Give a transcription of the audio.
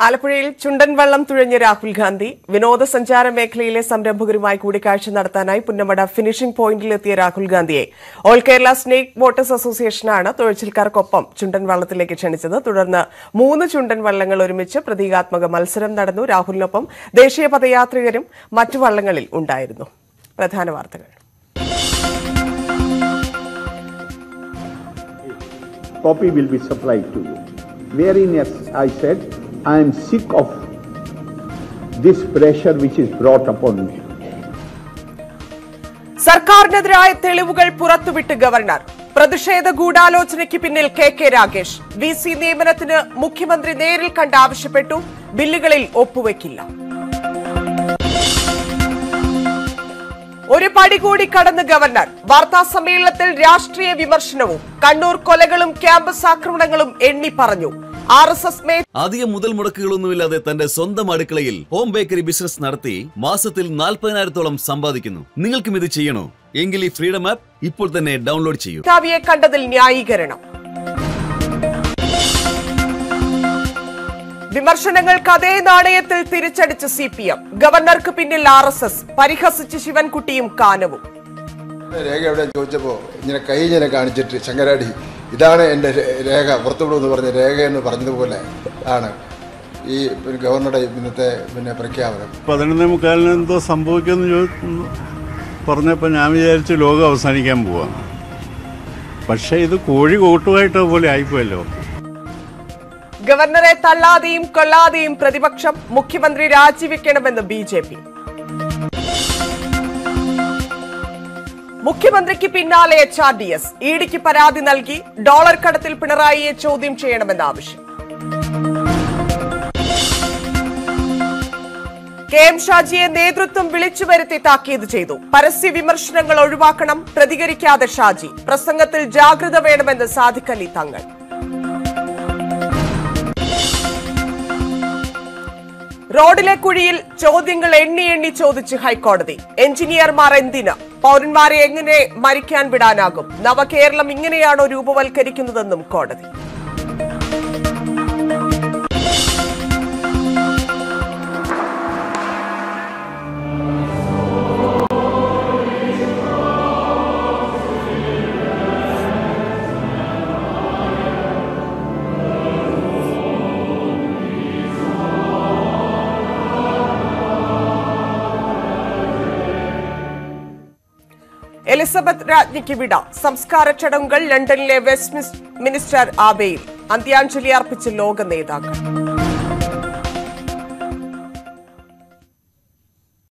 ആലപ്പുഴയിൽ ചുണ്ടൻ വള്ളം തുഴഞ്ഞ രാഹുൽ ഗാന്ധി വിനോദസഞ്ചാര മേഖലയിലെ സംരംഭകരുമായി കൂടിക്കാഴ്ച നടത്താനായി പുന്നമട ഫിനിഷിംഗ് പോയിന്റിലെത്തിയ രാഹുൽ ഗാന്ധിയെ ഓൾ കേരള സ്നേക്ക് ബോട്ടേഴ്സ് അസോസിയേഷനാണ് തുഴച്ചിൽക്കാർക്കൊപ്പം ചുണ്ടൻ വള്ളത്തിലേക്ക് ക്ഷണിച്ചത് തുടർന്ന് മൂന്ന് ചുണ്ടൻ വള്ളങ്ങൾ ഒരുമിച്ച് പ്രതീകാത്മക മത്സരം നടന്നു രാഹുലിനൊപ്പം ദേശീയ പദയാത്രികരും മറ്റു വള്ളങ്ങളിൽ ഉണ്ടായിരുന്നു പ്രധാന വാർത്തകൾ copy will be supplied to you. Wherein, yes, I said, I am sick of this pressure which is brought upon me. സർക്കാരിനെതിരായ തെളിവുകൾ പുറത്തുവിട്ട് ഗവർണർ പ്രതിഷേധ ഗൂഢാലോചനയ്ക്ക് പിന്നിൽ K K Ragesh V C നിയമനത്തിന് മുഖ്യമന്ത്രി നേരിൽ കണ്ട് ആവശ്യപ്പെട്ടു ബില്ലുകളിൽ ഒപ്പുവെക്കില്ല ഒരു പടി കൂടി കടന്ന് ഗവർണർ വാർത്താ സമ്മേളനത്തിൽ രാഷ്ട്രീയ വിമർശനവും കണ്ണൂർ കൊലകളും ക്യാമ്പസ് ആക്രമണങ്ങളും എണ്ണി പറഞ്ഞു ആർ എസ് എസ് മേ അധികം മുതൽ മുടക്കുകളൊന്നുമില്ലാതെ തന്റെ സ്വന്തം അടുക്കളയിൽ ഹോം ബേക്കറി ബിസിനസ് നടത്തി മാസത്തിൽ നാൽപ്പതിനായിരത്തോളം സമ്പാദിക്കുന്നു നിങ്ങൾക്കും ഇത് ചെയ്യണോ എങ്കിൽ ഈ ഫ്രീഡം ആപ്പ് ഇപ്പോൾ തന്നെ ഡൗൺലോഡ് ചെയ്യൂ മേധാവിയെ കണ്ടതിൽ ന്യായീകരണം വിമർശനങ്ങൾക്ക് അതേ നാണയത്തിൽ തിരിച്ചടിച്ച് സി പി എം ഗവർണർക്ക് പിന്നിൽ ആർ എസ് എസ് പരിഹസിച്ച് ശിവൻകുട്ടിയും കാനവും രേഖ എവിടെ ചോദിച്ചപ്പോൾ ഇങ്ങനെ കൈ ഇങ്ങനെ കാണിച്ചിട്ട് ശങ്കരാടി ഇതാണ് എൻ്റെ രേ- രേഖ പുറത്തുവിടുമെന്ന് പറഞ്ഞ രേഖ എന്ന് പറഞ്ഞതുപോലെ ആണ് ഈ പിന്നെ ഗവർണറുടെ ഇന്നത്തെ പിന്നെ പ്രഖ്യാപനം പതിനൊന്നേ മുക്കാലിന് എന്തോ സംഭവിക്കുമെന്ന് ചോദിക്കുന്നു പറഞ്ഞപ്പോൾ ഞാൻ വിചാരിച്ചു ലോകം അവസാനിക്കാൻ പോവാം പക്ഷേ ഇത് കോഴി കൂട്ടുമായിട്ട് പോലെ ആയിപ്പോയല്ലോ ഗവർണറെ തള്ളാതെയും കൊല്ലാതെയും പ്രതിപക്ഷം മുഖ്യമന്ത്രി രാജിവെക്കണമെന്ന് ബി ജെ പി മുഖ്യമന്ത്രിക്ക് പിന്നാലെ എച്ച് ആർ ഡി എസ് ഇഡിക്ക് പരാതി നൽകി ഡോളർ കടത്തിൽ പിണറായിയെ ചോദ്യം ചെയ്യണമെന്ന ആവശ്യം കെ എം ഷാജിയെ നേതൃത്വം വിളിച്ചു വരുത്തി താക്കീത് ചെയ്തു പരസ്യ വിമർശനങ്ങൾ ഒഴിവാക്കണം പ്രതികരിക്കാതെ ഷാജി പ്രസംഗത്തിൽ ജാഗ്രത വേണമെന്ന് സാദിഖ് അലി തങ്ങൾ റോഡിലെ കുഴിയിൽ ചോദ്യങ്ങൾ എണ്ണി എണ്ണി ചോദിച്ച് ഹൈക്കോടതി എഞ്ചിനീയർമാർ എന്തിന് പൗരന്മാരെ എങ്ങനെ മരിക്കാൻ വിടാനാകും നവകേരളം ഇങ്ങനെയാണോ രൂപവൽക്കരിക്കുന്നതെന്നും കോടതി എലിസബത്ത് രാജ്ഞിക്ക് വിട സംസ്കാര ചടങ്ങുകൾ ലണ്ടനിലെ വെസ്റ്റ് മിനിസ്റ്റർ ആബയിൽ അന്ത്യാഞ്ജലി അർപ്പിച്ച് ലോക നേതാക്കൾ